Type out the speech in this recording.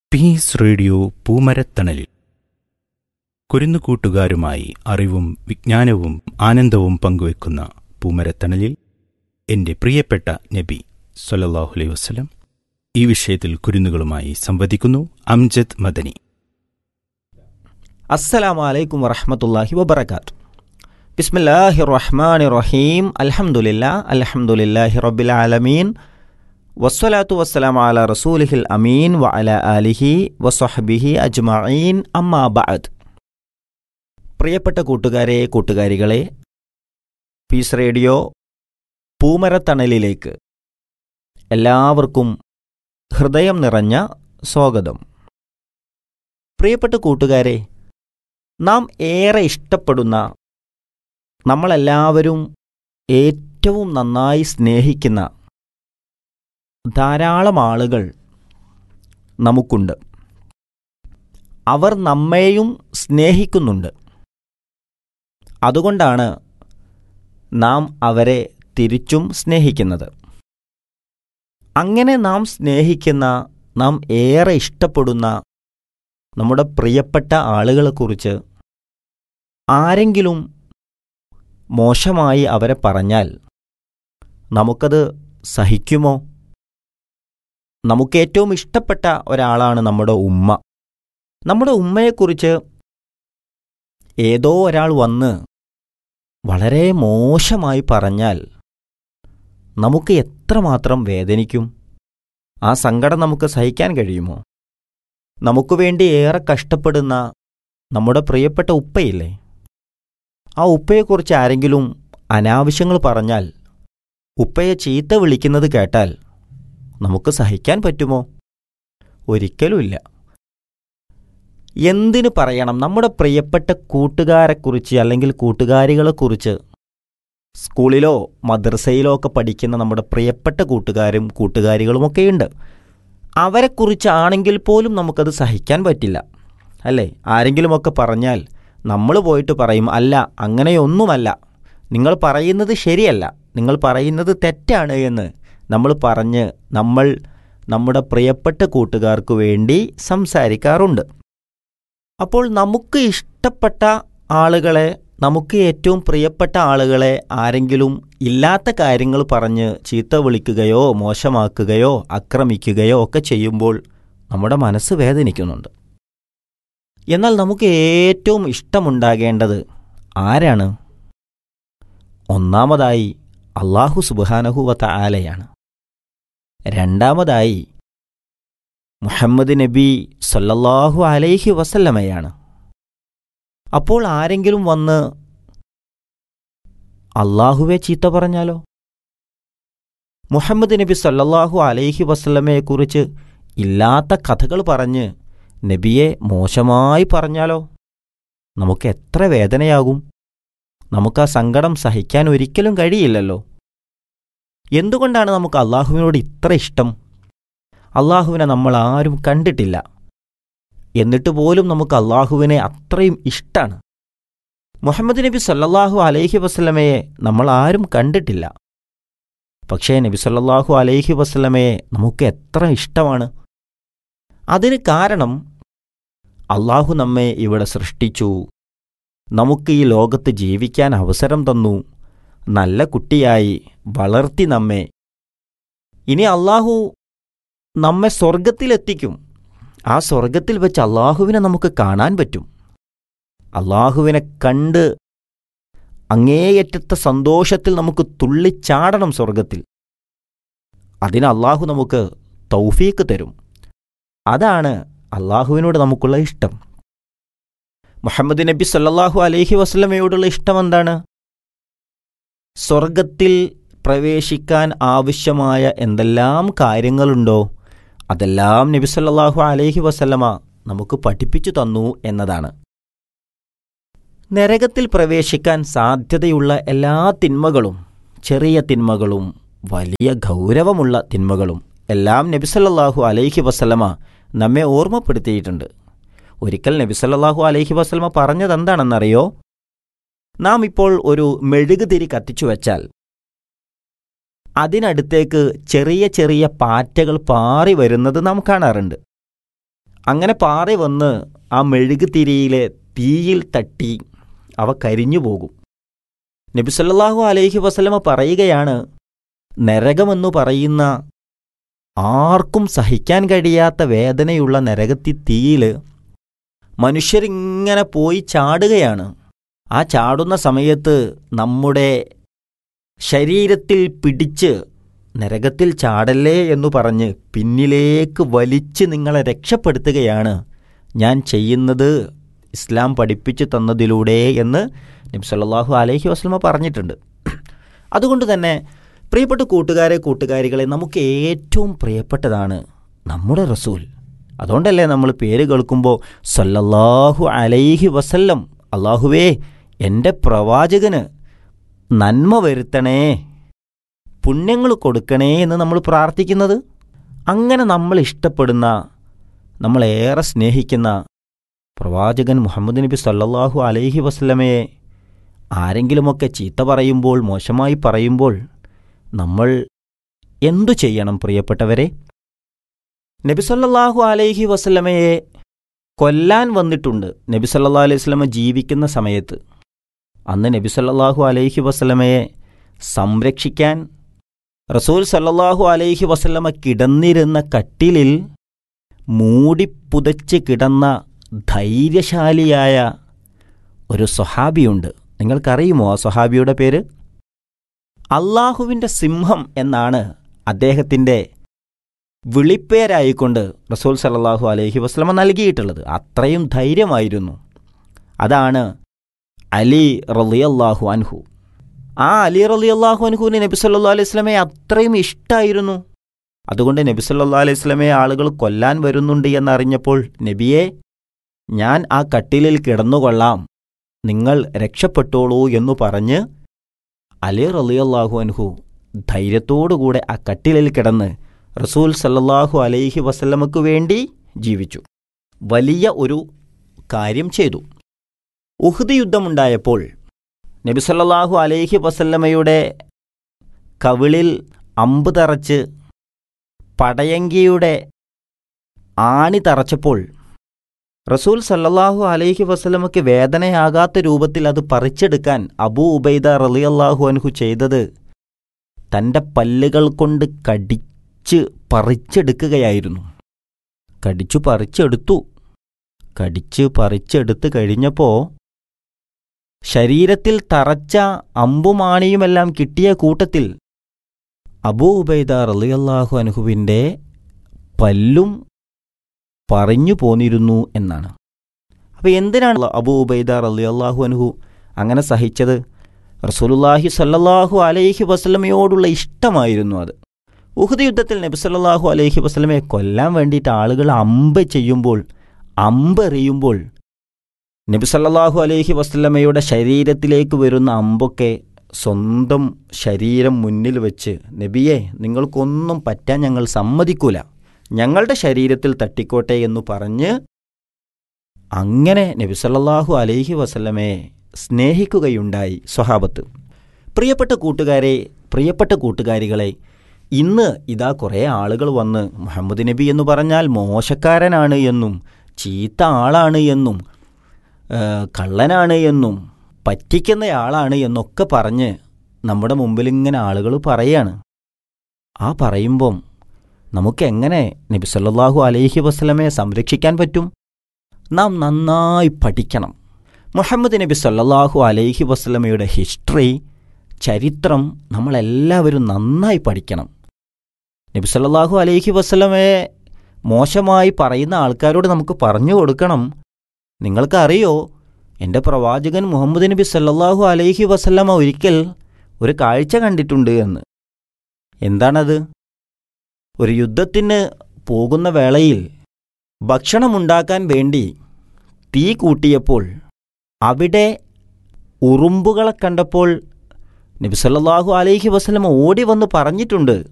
piece radio പൂമരത്തണലിൽ കുരുന്നുകൂട്ടുകാരുമായി അറിവും വിജ്ഞാനവും ആനന്ദവും പങ്കുവെക്കുന്ന പൂമരത്തണലിൽ എൻ്റെ പ്രിയപ്പെട്ട നബി സല്ലല്ലാഹു അലൈഹി വസല്ലം ഈ വിഷയത്തിൽ കുരുന്നുകളുമായി സംവദിക്കുന്നു അംജദ് മദനി അസ്സലാമു അലൈക്കും വറഹമത്തല്ലാഹി വബർക്കാത്തു ബിസ്മില്ലാഹി റഹ്മാൻ റഹീം അൽഹംദുലില്ലാ അൽഹംദുലില്ലാഹി റബ്ബിൽ ആലമീൻ വസ്സലാത്തു വസ്സലാം അല റസൂലിഹിൽ അമീൻ വ അല ആലിഹി വസ്വഹബിഹി അജ്മഈൻ അമ്മാ ബഅദ് പ്രിയപ്പെട്ട കൂട്ടുകാരെ കൂട്ടുകാരികളെ പീസ് റേഡിയോ പൂമരത്തണലിലേക്ക് എല്ലാവർക്കും ഹൃദയം നിറഞ്ഞ സ്വാഗതം പ്രിയപ്പെട്ട കൂട്ടുകാരെ നാം ഏറെ ഇഷ്ടപ്പെടുന്ന നമ്മളെല്ലാവരും ഏറ്റവും നന്നായി സ്നേഹിക്കുന്ന ധാരാളം ആളുകൾ നമുക്കുണ്ട് അവർ നമ്മെയും സ്നേഹിക്കുന്നുണ്ട് അതുകൊണ്ടാണ് നാം അവരെ തിരിച്ചും സ്നേഹിക്കുന്നത് അങ്ങനെ നാം സ്നേഹിക്കുന്ന നാം ഏറെ ഇഷ്ടപ്പെടുന്ന നമ്മുടെ പ്രിയപ്പെട്ട ആളുകളെക്കുറിച്ച് ആരെങ്കിലും മോശമായി അവരെ പറഞ്ഞാൽ നമുക്കത് സഹിക്കുമോ നമുക്ക് ഏറ്റവും ഇഷ്ടപ്പെട്ട ഒരാളാണ് നമ്മുടെ ഉമ്മ നമ്മുടെ ഉമ്മയെക്കുറിച്ച് ഏതോ ഒരാൾ വന്ന് വളരെ മോശമായി പറഞ്ഞാൽ നമുക്ക് എത്രമാത്രം വേദനിക്കും ആ സങ്കടം നമുക്ക് സഹിക്കാൻ കഴിയുമോ നമുക്ക് വേണ്ടി ഏറെ കഷ്ടപ്പെടുന്ന നമ്മുടെ പ്രിയപ്പെട്ട ഉപ്പയില്ലേ ആ ഉപ്പയെക്കുറിച്ച് ആരെങ്കിലും അനാവശ്യങ്ങൾ പറഞ്ഞാൽ ഉപ്പയെ ചീത്ത വിളിക്കുന്നത് കേട്ടാൽ നമുക്ക് സഹിക്കാൻ പറ്റുമോ ഒരിക്കലുമില്ല എന്തിനു പറയണം നമ്മുടെ പ്രിയപ്പെട്ട കൂട്ടുകാരെക്കുറിച്ച് അല്ലെങ്കിൽ കൂട്ടുകാരികളെക്കുറിച്ച് സ്കൂളിലോ മദ്രസയിലോ ഒക്കെ പഠിക്കുന്ന നമ്മുടെ പ്രിയപ്പെട്ട കൂട്ടുകാരും കൂട്ടുകാരികളുമൊക്കെയുണ്ട് അവരെക്കുറിച്ചാണെങ്കിൽ പോലും നമുക്കത് സഹിക്കാൻ പറ്റില്ല അല്ലേ ആരെങ്കിലുമൊക്കെ പറഞ്ഞാൽ നമ്മൾ പോയിട്ട് പറയും അല്ല അങ്ങനെയൊന്നുമല്ല നിങ്ങൾ പറയുന്നത് ശരിയല്ല നിങ്ങൾ പറയുന്നത് തെറ്റാണ് എന്ന് നമ്മൾ പറഞ്ഞ് നമ്മൾ നമ്മുടെ പ്രിയപ്പെട്ട കൂട്ടുകാർക്ക് വേണ്ടി സംസാരിക്കാറുണ്ട് അപ്പോൾ നമുക്ക് ഇഷ്ടപ്പെട്ട ആളുകളെ നമുക്ക് ഏറ്റവും പ്രിയപ്പെട്ട ആളുകളെ ആരെങ്കിലും ഇല്ലാത്ത കാര്യങ്ങൾ പറഞ്ഞ് ചീത്ത വിളിക്കുകയോ മോശമാക്കുകയോ ആക്രമിക്കുകയോ ഒക്കെ ചെയ്യുമ്പോൾ നമ്മുടെ മനസ്സ് വേദനിക്കുന്നുണ്ട് എന്നാൽ നമുക്ക് ഏറ്റവും ഇഷ്ടമുണ്ടാകേണ്ടത് ആരാണ് ഒന്നാമതായി അള്ളാഹു സുബാനഹുവത്ത ആലയാണ് രണ്ടാമതായി മുഹമ്മദ് നബി സല്ലല്ലാഹു അലൈഹി വസല്ലമയാണ് അപ്പോൾ ആരെങ്കിലും വന്ന് അള്ളാഹുവെ ചീത്ത പറഞ്ഞാലോ മുഹമ്മദ് നബി സല്ലല്ലാഹു അലൈഹി വസല്ലമയെക്കുറിച്ച് ഇല്ലാത്ത കഥകൾ പറഞ്ഞ് നബിയെ മോശമായി പറഞ്ഞാലോ നമുക്ക് എത്ര വേദനയാകും നമുക്ക് ആ സങ്കടം സഹിക്കാൻ ഒരിക്കലും കഴിയില്ലല്ലോ എന്തുകൊണ്ടാണ് നമുക്ക് അള്ളാഹുവിനോട് ഇത്ര ഇഷ്ടം അള്ളാഹുവിനെ നമ്മൾ ആരും കണ്ടിട്ടില്ല എന്നിട്ട് പോലും നമുക്ക് അള്ളാഹുവിനെ അത്രയും ഇഷ്ടാണ് മുഹമ്മദ് നബി സല്ലല്ലാഹു അലൈഹി വസ്ലമയെ നമ്മൾ ആരും കണ്ടിട്ടില്ല പക്ഷേ നബി സല്ലല്ലാഹു അലൈഹി വസ്ലമയെ നമുക്ക് എത്ര ഇഷ്ടമാണ് അതിന് കാരണം അള്ളാഹു നമ്മെ ഇവിടെ സൃഷ്ടിച്ചു നമുക്ക് ഈ ലോകത്ത് ജീവിക്കാൻ അവസരം തന്നു നല്ല കുട്ടിയായി വളർത്തി നമ്മെ ഇനി അള്ളാഹു നമ്മെ സ്വർഗത്തിലെത്തിക്കും ആ സ്വർഗത്തിൽ വെച്ച് അള്ളാഹുവിനെ നമുക്ക് കാണാൻ പറ്റും അള്ളാഹുവിനെ കണ്ട് അങ്ങേയറ്റത്തെ സന്തോഷത്തിൽ നമുക്ക് തുള്ളിച്ചാടണം സ്വർഗത്തിൽ അതിന് അള്ളാഹു നമുക്ക് തൗഫീക്ക് തരും അതാണ് അള്ളാഹുവിനോട് നമുക്കുള്ള ഇഷ്ടം മുഹമ്മദ് നബി സല്ലല്ലാഹു അലൈഹി വസ്ലമയോടുള്ള ഇഷ്ടം എന്താണ് സ്വർഗത്തിൽ പ്രവേശിക്കാൻ ആവശ്യമായ എന്തെല്ലാം കാര്യങ്ങളുണ്ടോ അതെല്ലാം നബി സല്ലല്ലാഹു അലൈഹി വസല്ലമ നമുക്ക് പഠിപ്പിച്ചു തന്നു എന്നതാണ് നരകത്തിൽ പ്രവേശിക്കാൻ സാധ്യതയുള്ള എല്ലാ തിന്മകളും ചെറിയ തിന്മകളും വലിയ ഗൗരവമുള്ള തിന്മകളും എല്ലാം നബി സല്ലല്ലാഹു അലൈഹി വസല്ലമ നമ്മെ ഓർമ്മപ്പെടുത്തിയിട്ടുണ്ട് ഒരിക്കൽ നബി സല്ലല്ലാഹു അലൈഹി വസല്ലമ പറഞ്ഞതെന്താണെന്നറിയോ നാം ഇപ്പോൾ ഒരു മെഴുകുതിരി കത്തിച്ചു വച്ചാൽ അതിനടുത്തേക്ക് ചെറിയ ചെറിയ പാറ്റകൾ പാറി വരുന്നത് നാം കാണാറുണ്ട് അങ്ങനെ പാറി വന്ന് ആ മെഴുകുതിരിയിലെ തീയിൽ തട്ടി അവ കരിഞ്ഞു പോകും നബി സല്ലല്ലാഹു അലൈഹി വസല്ലമ പറയുകയാണ് നരകമെന്നു പറയുന്ന ആർക്കും സഹിക്കാൻ കഴിയാത്ത വേദനയുള്ള നരകത്തി തീയിൽ മനുഷ്യരിങ്ങനെ പോയി ചാടുകയാണ് ആ ചാടുന്ന സമയത്ത് നമ്മുടെ ശരീരത്തിൽ പിടിച്ച് നരകത്തിൽ ചാടല്ലേ എന്നു പറഞ്ഞ് പിന്നിലേക്ക് വലിച്ച് നിങ്ങളെ രക്ഷപ്പെടുത്തുകയാണ് ഞാൻ ചെയ്യുന്നത് ഇസ്ലാം പഠിപ്പിച്ചു തന്നതിലൂടെ എന്ന് നബി സല്ലല്ലാഹു അലൈഹി വസ്ലമ പറഞ്ഞിട്ടുണ്ട് അതുകൊണ്ട് തന്നെ പ്രിയപ്പെട്ട കൂട്ടുകാരെ കൂട്ടുകാരികളെ നമുക്ക് ഏറ്റവും പ്രിയപ്പെട്ടതാണ് നമ്മുടെ റസൂൽ അതുകൊണ്ടല്ലേ നമ്മൾ പേര് കേൾക്കുമ്പോൾ സല്ലല്ലാഹു അലൈഹി വസല്ലം അള്ളാഹുവേ എൻ്റെ പ്രവാചകന് നന്മ വരുത്തണേ പുണ്യങ്ങൾ കൊടുക്കണേ എന്ന് നമ്മൾ പ്രാർത്ഥിക്കുന്നത് അങ്ങനെ നമ്മൾ ഇഷ്ടപ്പെടുന്ന നമ്മളേറെ സ്നേഹിക്കുന്ന പ്രവാചകൻ മുഹമ്മദ് നബി സല്ലല്ലാഹു അലൈഹി വസല്ലമയെ ആരെങ്കിലുമൊക്കെ ചീത്ത പറയുമ്പോൾ മോശമായി പറയുമ്പോൾ നമ്മൾ എന്തു ചെയ്യണം പ്രിയപ്പെട്ടവരെ നബി സല്ലല്ലാഹു അലൈഹി വസല്ലമയെ കൊല്ലാൻ വന്നിട്ടുണ്ട് നബി സല്ലല്ലാഹു അലൈഹി വസല്ലമ ജീവിക്കുന്ന സമയത്ത് അന്ന് നബി സല്ലല്ലാഹു അലൈഹി വസല്ലമയെ സംരക്ഷിക്കാൻ റസൂൽ സല്ലല്ലാഹു അലൈഹി വസല്ലമ കിടന്നിരുന്ന കട്ടിലിൽ മൂടിപ്പുതച്ച് കിടന്ന ധൈര്യശാലിയായ ഒരു സ്വഹാബിയുണ്ട് നിങ്ങൾക്കറിയുമോ ആ സ്വഹാബിയുടെ പേര് അള്ളാഹുവിൻ്റെ സിംഹം എന്നാണ് അദ്ദേഹത്തിൻ്റെ വിളിപ്പേരായിക്കൊണ്ട് റസൂൽ സല്ലല്ലാഹു അലൈഹി വസ്ലമ നൽകിയിട്ടുള്ളത് അത്രയും ധൈര്യമായിരുന്നു അതാണ് അലി റളിയല്ലാഹു അൻഹു ആ അലി റളിയല്ലാഹു അൻഹുവിന് നബി സല്ലല്ലാഹു അലൈഹി വസല്ലമയെ അത്രയും ഇഷ്ടമായിരുന്നു അതുകൊണ്ട് നബി സല്ലല്ലാഹു അലൈഹി വസല്ലമയെ ആളുകൾ കൊല്ലാൻ വരുന്നുണ്ട് എന്നറിഞ്ഞപ്പോൾ നബിയെ ഞാൻ ആ കട്ടിലിൽ കിടന്നുകൊള്ളാം നിങ്ങൾ രക്ഷപ്പെട്ടോളൂ എന്നു പറഞ്ഞ് അലി റളിയല്ലാഹു അൻഹു ധൈര്യത്തോടുകൂടെ ആ കട്ടിലിൽ കിടന്ന് റസൂൽ സല്ലല്ലാഹു അലൈഹി വസല്ലമക്ക് വേണ്ടി ജീവിച്ചു വലിയ ഒരു കാര്യം ചെയ്തു ഉഹ്ദ് യുദ്ധമുണ്ടായപ്പോൾ നബി സല്ലല്ലാഹു അലൈഹി വസല്ലമയുടെ കവിളിൽ അമ്പ് തറച്ച് പടയങ്കിയുടെ ആണി തറച്ചപ്പോൾ റസൂൽ സല്ലല്ലാഹു അലൈഹി വസല്ലമയ്ക്ക് വേദനയാകാത്ത രൂപത്തിൽ അത് പറിച്ചെടുക്കാൻ അബൂ ഉബൈദ റളിയല്ലാഹു അൻഹു ചെയ്തത് തൻ്റെ പല്ലുകൾ കൊണ്ട് കടിച്ച് പറിച്ചെടുക്കുകയായിരുന്നു കടിച്ചു പറിച്ചെടുത്തു കടിച്ച് പറിച്ചെടുത്ത് കഴിഞ്ഞപ്പോൾ ശരീരത്തിൽ തറച്ച അമ്പുമാണിയുമെല്ലാം കിട്ടിയ കൂട്ടത്തിൽ അബൂ ഉബൈദ റളിയല്ലാഹു അൻഹുവിൻ്റെ പല്ലും പറഞ്ഞു പോന്നിരുന്നു എന്നാണ് അപ്പോൾ എന്തിനാണ് അബൂ ഉബൈദ റളിയല്ലാഹു അൻഹു അങ്ങനെ സഹിച്ചത് റസൂലുള്ളാഹി സല്ലല്ലാഹു അലൈഹി വസല്ലമയോടുള്ള ഇഷ്ടമായിരുന്നു അത് ഉഹുദ് യുദ്ധത്തിൽ നബി സല്ലല്ലാഹു അലൈഹി വസല്ലമയെ കൊല്ലാൻ വേണ്ടിയിട്ട് ആളുകൾ അമ്പ് ചെയ്യുമ്പോൾ അമ്പ് എറിയുമ്പോൾ നബി സല്ലല്ലാഹു അലൈഹി വസല്ലമയുടെ ശരീരത്തിലേക്ക് വരുന്ന അമ്പൊക്കെ സ്വന്തം ശരീരം മുന്നിൽ വെച്ച് നബിയെ നിങ്ങൾക്കൊന്നും പറ്റാൻ ഞങ്ങൾ സമ്മതിക്കൂല ഞങ്ങളുടെ ശരീരത്തിൽ തട്ടിക്കോട്ടെ എന്ന് പറഞ്ഞ് അങ്ങനെ നബി സല്ലല്ലാഹു അലൈഹി വസല്ലമയെ സ്നേഹിക്കുകയുണ്ടായി സ്വഹാബത്ത് പ്രിയപ്പെട്ട കൂട്ടുകാരെ പ്രിയപ്പെട്ട കൂട്ടുകാരികളെ ഇന്ന് ഇതാ കുറേ ആളുകൾ വന്ന് മുഹമ്മദ് നബി എന്ന് പറഞ്ഞാൽ മോശക്കാരനാണ് എന്നും ചീത്ത ആളാണ് എന്നും ആ, കള്ളനാണ് എന്നും പറ്റിക്കുന്നയാളാണ് എന്നൊക്കെ പറഞ്ഞ് നമ്മുടെ മുമ്പിൽ ഇങ്ങനെ ആളുകൾ പറയാണ് ആ പറയുമ്പം നമുക്കെങ്ങനെ നബി സല്ലല്ലാഹു അലൈഹി വസല്ലമയെ സംരക്ഷിക്കാൻ പറ്റും നാം നന്നായി പഠിക്കണം മുഹമ്മദ് നബി സല്ലല്ലാഹു അലൈഹി വസല്ലമയുടെ ഹിസ്റ്ററി ചരിത്രം നമ്മളെല്ലാവരും നന്നായി പഠിക്കണം നബി സല്ലല്ലാഹു അലൈഹി വസല്ലമയെ മോശമായി പറയുന്ന ആൾക്കാരോട് നമുക്ക് പറഞ്ഞു കൊടുക്കണം നിങ്ങൾക്കറിയോ എൻ്റെ പ്രവാചകൻ മുഹമ്മദ് നബി സല്ലല്ലാഹു അലൈഹി വസല്ലമ ഒരിക്കൽ ഒരു കാഴ്ച കണ്ടിട്ടുണ്ട് എന്ന് എന്താണത് ഒരു യുദ്ധത്തിന് പോകുന്ന വേളയിൽ ഭക്ഷണമുണ്ടാക്കാൻ വേണ്ടി തീ കൂട്ടിയപ്പോൾ അവിടെ ഉറുമ്പുകളെ കണ്ടപ്പോൾ നബി സല്ലല്ലാഹു അലൈഹി വസല്ലമ ഓടി വന്ന് പറഞ്ഞിട്ടുണ്ട്